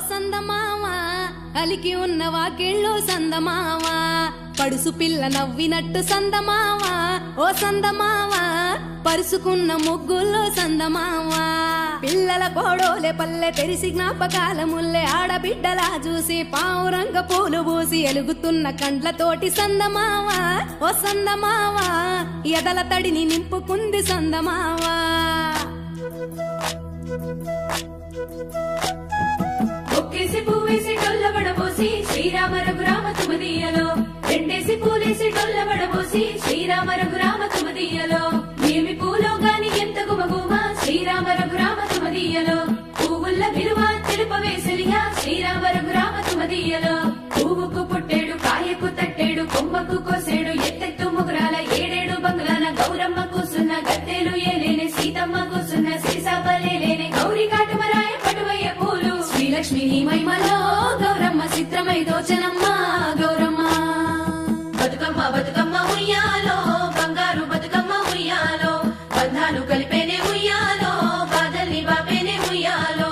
సందమామ అలికి ఉన్న వాకిళ్ళు సందమామ పడుసు పిల్ల నవ్వినట్టు సందమామ ఓ సందమామ పరుసుకున్న ముగ్గుల్లో సందమామ పిల్లల కోడోలే పల్లె తెరిసి జ్ఞాపకాల ముల్లె ఆడబిడ్డలా చూసి పావురంగ పూలు పూసి ఎలుగుతున్న కండ్లతోటి సందమావ ఓ సందమావ ఎదల తడిని నింపుకుంది సందమావా ఒక్కేసి పువ్వేసి డొల్ల వడబోసి శ్రీరామ రఘురామ తుమదీయలో రెండేసి పూలేసి డొల్ల వడబోసి శ్రీరామ రఘురామ తుమదీయలో ఏమి పూలో గాని ఎంత గుమగుమ శ్రీరామ రఘురామ తుమదీయలో పువ్వుల్ల విలువ తెలుపవేసలియా శ్రీరామ రఘురామ తుమదీయలో పువ్వుకు పుట్టేడు కాయకు తట్టేడు కొమ్మకు కోసేడు ఎత్తెత్తు ముగురాల ఏడేడు బంగ్లాల గౌరమ్మ కూసున్న గత్తెలు ఏలేని సీతమ్మ కూసున్న సీసాపలేలేని గౌరీ కాటమరాయ పటువయ్య పూలు శ్రీలక్ష్మి నీ మహిమలో గౌరమ్మ చిత్రమై దోచనమ్మ గౌరమ్మ బతుకమ్మ బతుకమ్మ ఉయ్యాలో బంగారు బతుకమ్మ ఉయ్యాలో బంధాలు కలిపేనే ఉయ్యాలో బాధల్ని బాపేనే ఉయ్యాలో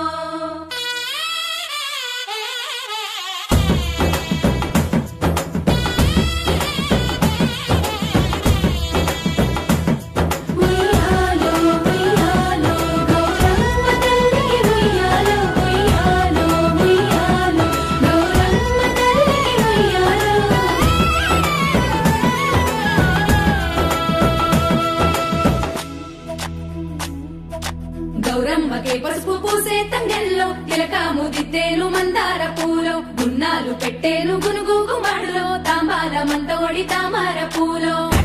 ఉయ్యాలో ఉయ్యాలో గౌరమ్మ తల్లికి ఉయ్యాలో ఉయ్యాలో ఉయ్యాలో గౌరమ్మ తల్లికి ఉయ్యాలో గౌరమ్మకే పసుపు పూసే తంగెల్లో కిలకాము దిద్దేలు మందార పూలో గున్నాలు పెట్టేలు గునుగు గుమాడులో తాంబాల మంతోడి తామర పూలో